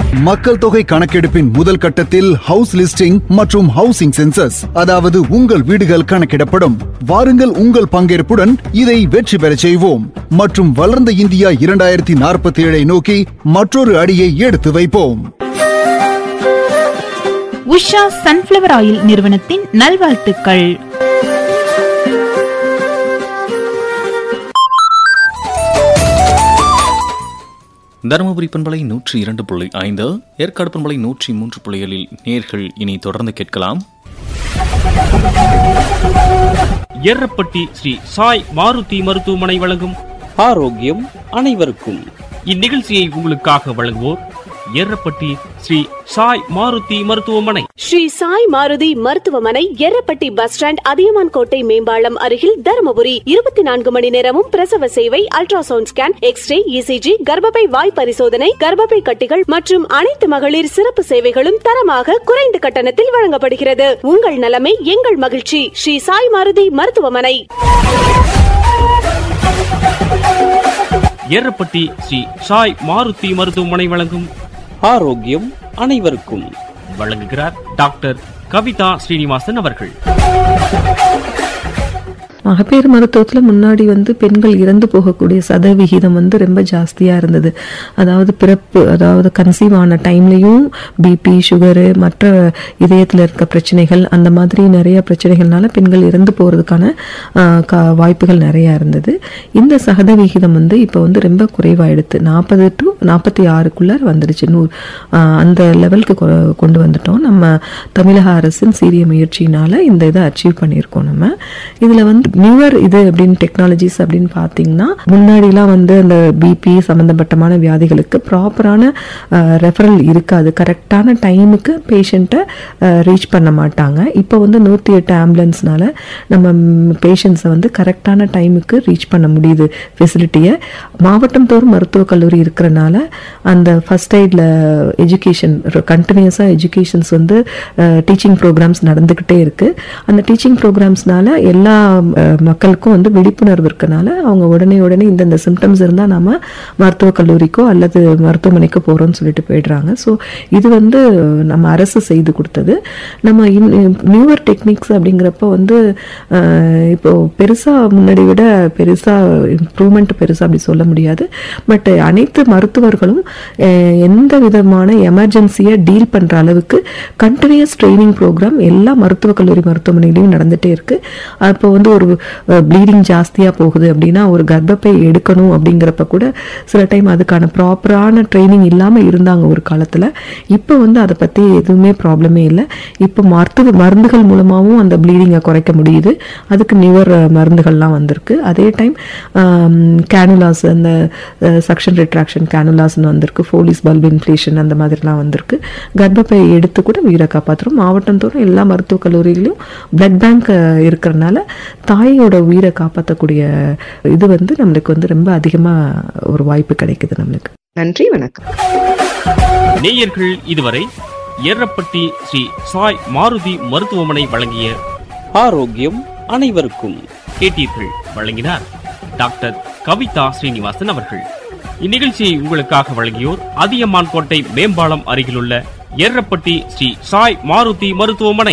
மக்கள் தொகை கணக்கெடுப்பின் முதல் கட்டத்தில் ஹவுஸ் லிஸ்டிங் மற்றும் ஹவுசிங் சென்சஸ் அதாவது உங்கள் வீடுகள் கணக்கிடப்படும் வாருங்கள் உங்கள் பங்கேற்புடன் இதை வெற்றி பெறச் செய்வோம் மற்றும் வளர்ந்த இந்தியா இரண்டாயிரத்தி நாற்பத்தி ஏழை நோக்கி மற்றொரு அடியை எடுத்து வைப்போம் உஷா சன்ஃபிளவர் ஆயில் நிறுவனத்தின் நல்வாழ்த்துக்கள் தருமபுரி பண்பலை நூற்றி இரண்டு புள்ளி ஐந்து ஏற்காடு பண்பலை நூற்றி மூன்று புள்ளிகளில் நேர்கள் இனி தொடர்ந்து கேட்கலாம் எர்ரப்பட்டி ஸ்ரீ சாய் மாருதி மருத்துவமனை வழங்கும் ஆரோக்கியம் அனைவருக்கும் இந்நிகழ்ச்சியை உங்களுக்காக வழங்குவோர் எர்ரப்பட்டி ஸ்ரீ சாய் மாருதி மருத்துவமனை ஸ்ரீ சாய் மாருதி மருத்துவமனை எர்ரப்பட்டி பஸ் ஸ்டாண்ட் அதியமான் கோட்டை மேம்பாலம் அருகில் தருமபுரி இருபத்தி நான்கு மணி நேரமும் பிரசவ சேவை அல்ட்ராசவுண்ட் ஸ்கேன் எக்ஸ்ரே இசிஜி கர்ப்பப்பை வாய் பரிசோதனை கர்ப்பப்பை கட்டிகள் மற்றும் அனைத்து மகளிர் சிறப்பு சேவைகளும் தரமாக குறைந்த கட்டணத்தில் வழங்கப்படுகிறது உங்கள் நலமே எங்கள் மகிழ்ச்சி ஸ்ரீ சாய் மாருதி மருத்துவமனை எர்ரப்பட்டி ஸ்ரீ சாய் மாருதி மருத்துவமனை வழங்கும் ஆரோக்கியம் அனைவருக்கும் வழங்குகிறார் டாக்டர் கவிதா ஸ்ரீனிவாசன் அவர்கள் மகப்பேறு மருத்துவத்தில் முன்னாடி வந்து பெண்கள் இறந்து போகக்கூடிய சதவிகிதம் வந்து ரொம்ப ஜாஸ்தியாக இருந்தது அதாவது பிறப்பு அதாவது கன்சீவ் ஆன டைம்லையும் பிபி சுகரு மற்ற இதயத்தில் இருக்க பிரச்சனைகள் அந்த மாதிரி நிறைய பிரச்சனைகள்னால பெண்கள் இறந்து போகிறதுக்கான வாய்ப்புகள் நிறையா இருந்தது இந்த சதவிகிதம் வந்து இப்போ வந்து ரொம்ப குறைவாயிடுது நாற்பது டு நாற்பத்தி ஆறுக்குள்ளார் வந்துடுச்சு நூறு ஆஹ் அந்த லெவலுக்கு கொ- கொண்டு வந்துட்டோம் நம்ம தமிழக அரசின் சீரிய முயற்சியினால இந்த இதை அச்சீவ் பண்ணியிருக்கோம் நம்ம இதில் வந்து நியூவர் இது அப்படின்னு டெக்னாலஜிஸ் அப்படின்னு பார்த்தீங்கன்னா முன்னாடிலாம் வந்து அந்த பிபி சம்மந்தப்பட்டமான வியாதிகளுக்கு ப்ராப்பரான ரெஃபரல் இருக்காது கரெக்டான டைமுக்கு பேஷண்ட்டை ரீச் பண்ண மாட்டாங்க இப்போ வந்து நூற்றி எட்டு ஆம்புலன்ஸ்னால நம்ம பேஷண்ட்ஸை வந்து கரெக்டான டைமுக்கு ரீச் பண்ண முடியுது ஃபெசிலிட்டியை மாவட்டம் தோறும் மருத்துவக் கல்லூரி இருக்கிறனால அந்த ஃபர்ஸ்ட் எய்டில் எஜுகேஷன் கண்டினியூஸாக எஜுகேஷன்ஸ் வந்து டீச்சிங் ப்ரோக்ராம்ஸ் நடந்துக்கிட்டே இருக்குது அந்த டீச்சிங் ப்ரோக்ராம்ஸ்னால எல்லா அஹ், மக்களுக்கும் வந்து விழிப்புணர்வு இருக்கனால அவங்க உடனே உடனே இந்தந்த சிம்டம்ஸ் இருந்தால் நம்ம மருத்துவக் கல்லூரிக்கோ அல்லது மருத்துவமனைக்கோ போகிறோம்னு சொல்லிட்டு போயிடுறாங்க ஸோ இது வந்து நம்ம அரசு செய்து கொடுத்தது நம்ம நியூவர் டெக்னிக்ஸ் அப்படிங்கிறப்ப வந்து அஹ், இப்போ பெருசாக முன்னாடி விட பெருசாக இம்ப்ரூவ்மெண்ட் பெருசாக அப்படி சொல்ல முடியாது பட் அனைத்து மருத்துவர்களும் அஹ், எந்த விதமான எமர்ஜென்சியை டீல் பண்ணுற அளவுக்கு கண்டினியூஸ் ட்ரைனிங் ப்ரோக்ராம் எல்லா மருத்துவக் கல்லூரி மருத்துவமனையிலையும் நடந்துகிட்டே இருக்கு அப்போ வந்து ஒரு ப்ளீடிங் ஜாஸ்தியாக போகுது அப்படின்னா ஒரு கர்ப்பப்பை எடுக்கணும் அப்படிங்கிறப்ப கூட சில டைம் அதுக்கான ப்ராப்பரான ட்ரைனிங் இல்லாமல் இருந்தாங்க ஒரு காலத்தில் இப்போ வந்து அதை பற்றி எதுவுமே ப்ராப்ளமே இல்லை இப்போ மருத்துவ மருந்துகள் மூலமாகவும் அந்த ப்ளீடிங்கை குறைக்க முடியுது அதுக்கு நியூவர் மருந்துகள்லாம் வந்திருக்கு அதே டைம் கேனுலாஸ் அந்த சக்ஷன் ரிட்ராக்ஷன் கேனுலாஸ்னு வந்திருக்கு ஃபோலிஸ் பல்ப் இன்ஃப்ளேஷன் அந்த மாதிரிலாம் வந்திருக்கு கர்ப்பப்பை எடுத்து கூட உயிரை காப்பாற்றுறோம் மாவட்டம் தோறும் எல்லா மருத்துவக் கல்லூரியிலையும் பிளட் பேங்க் இருக்கிறனால தாயோட உயிரை காப்பாற்றக்கூடிய இது வந்து நம்மளுக்கு வந்து ரொம்ப அதிகமாக ஒரு வாய்ப்பு கிடைக்குது நம்மளுக்கு நன்றி வணக்கம் நேயர்கள் இதுவரை எர்ரப்பட்டி ஸ்ரீ சாய் மாருதி மருத்துவமனை வழங்கிய ஆரோக்கியம் அனைவருக்கும் கேட்டீர்கள் வழங்கினார் டாக்டர் கவிதா ஸ்ரீனிவாசன் அவர்கள் இந்நிகழ்ச்சியை உங்களுக்காக வழங்கியோர் அதியமான் கோட்டை மேம்பாலம் அருகிலுள்ள எர்ரப்பட்டி ஸ்ரீ சாய் மாருதி மருத்துவமனை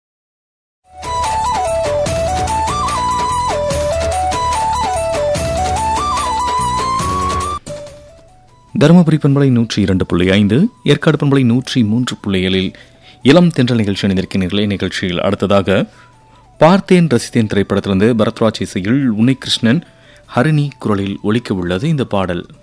தருமபுரி பண்பலை நூற்றி இரண்டு புள்ளி ஐந்து ஏற்காடு பண்பலை நூற்றி மூன்று புள்ளிகளில் இளம் தென்றல் நிகழ்ச்சி அணிந்திருக்கிறீர்களே நிகழ்ச்சியில் அடுத்ததாக பார்த்தேன் ரசித்தேன் திரைப்படத்திலிருந்து பரத்வாஜ் இசையில் உன்னிகிருஷ்ணன் ஹரிணி குரலில் ஒலிக்க உள்ளது இந்த பாடல்